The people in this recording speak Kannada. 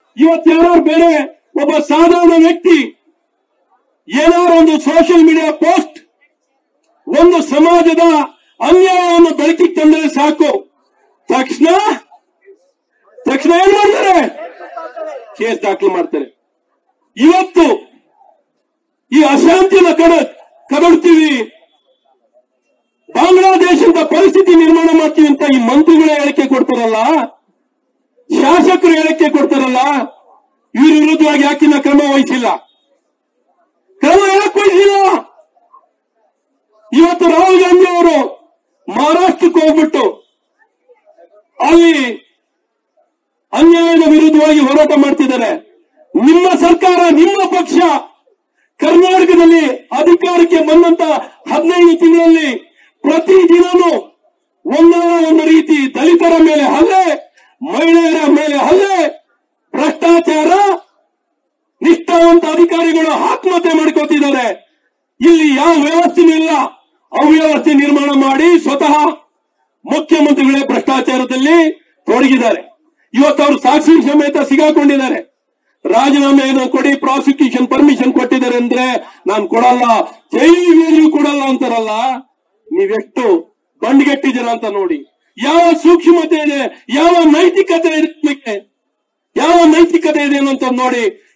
ಇವತ್ತು ಯಾರೋ ಬೇರೆ ಒಬ್ಬ ಸಾಧಾರಣ ವ್ಯಕ್ತಿ ಏನಾದ್ರು ಒಂದು ಸೋಷಿಯಲ್ ಮೀಡಿಯಾ ಪೋಸ್ಟ್ ಒಂದು ಸಮಾಜದ ಅನ್ಯಾಯವನ್ನು ಬೆಳಕಿಗೆ ತಂದರೆ ಸಾಕು ತಕ್ಷಣ ತಕ್ಷಣ ಏನ್ ಮಾಡ್ತಾರೆ ಕೇಸ್ ದಾಖಲು ಮಾಡ್ತಾರೆ ಇವತ್ತು ಈ ಅಶಾಂತಿನ ಕಡ ಕದಡ್ತೀವಿ ಬಾಂಗ್ಲಾದೇಶದ ಪರಿಸ್ಥಿತಿ ನಿರ್ಮಾಣ ಮಾಡ್ತೀವಿ ಅಂತ ಈ ಮಂತ್ರಿಗಳ ಹೇಳಿಕೆ ಕೊಡ್ತಾರಲ್ಲ ಶಾಸಕರು ಹೇಳಿಕೆ ಕೊಡ್ತಾರಲ್ಲ ಇವ್ರ ವಿರುದ್ಧವಾಗಿ ಯಾಕಿನ್ನ ಕ್ರಮ ವಹಿಸಿಲ್ಲ ಕ್ರಮ ಯಾಕೆ ವಹಿಸಿಲ್ಲ ಇವತ್ತು ರಾಹುಲ್ ಗಾಂಧಿ ಅವರು ಮಹಾರಾಷ್ಟ್ರಕ್ಕೆ ಹೋಗ್ಬಿಟ್ಟು ಅಲ್ಲಿ ಅನ್ಯಾಯದ ವಿರುದ್ಧವಾಗಿ ಹೋರಾಟ ಮಾಡ್ತಿದ್ದಾರೆ ನಿಮ್ಮ ಸರ್ಕಾರ ನಿಮ್ಮ ಪಕ್ಷ ಕರ್ನಾಟಕದಲ್ಲಿ ಅಧಿಕಾರಕ್ಕೆ ಬಂದಂತ ಹದಿನೈದು ತಿಂಗಳಲ್ಲಿ ಪ್ರತಿದಿನನೂ ಒಂದಲ್ಲ ಒಂದು ರೀತಿ ದಲಿತರ ಮೇಲೆ ಹಲ್ಲೆ ಮಹಿಳೆಯರ ಮೇಲೆ ಹಲ್ಲೆ ಭ್ರಷ್ಟಾಚಾರ ನಿಷ್ಠಾವಂತ ಅಧಿಕಾರಿಗಳು ಆತ್ಮಹತ್ಯೆ ಮಾಡ್ಕೋತಿದ್ದಾರೆ ಇಲ್ಲಿ ಯಾವ ವ್ಯವಸ್ಥೆನೂ ಇಲ್ಲ ಅವ್ಯವಸ್ಥೆ ನಿರ್ಮಾಣ ಮಾಡಿ ಸ್ವತಃ ಮುಖ್ಯಮಂತ್ರಿಗಳೇ ಭ್ರಷ್ಟಾಚಾರದಲ್ಲಿ ತೊಡಗಿದ್ದಾರೆ ಇವತ್ತು ಅವರು ಸಾಕ್ಷಿ ಸಮೇತ ಸಿಗಾಕೊಂಡಿದ್ದಾರೆ ರಾಜೀನಾಮೆಯನ್ನು ಕೊಡಿ ಪ್ರಾಸಿಕ್ಯೂಷನ್ ಪರ್ಮಿಷನ್ ಕೊಟ್ಟಿದ್ದಾರೆ ಅಂದ್ರೆ ನಾನು ಕೊಡಲ್ಲ ಜೈಲಿಗೆ ಕೊಡಲ್ಲ ಅಂತಾರಲ್ಲ ನೀವೆಷ್ಟು ಬಂಡ್ಗೆಟ್ಟಿದ್ದೀರ ಅಂತ ನೋಡಿ ಯಾವ ಸೂಕ್ಷ್ಮತೆ ಇದೆ ಯಾವ ನೈತಿಕತೆ ಇದೆ ನಿಮಗೆ? ಯಾವ ನೈತಿಕತೆ ಇದೆ ಅನ್ನೋಂತ ನೋಡಿ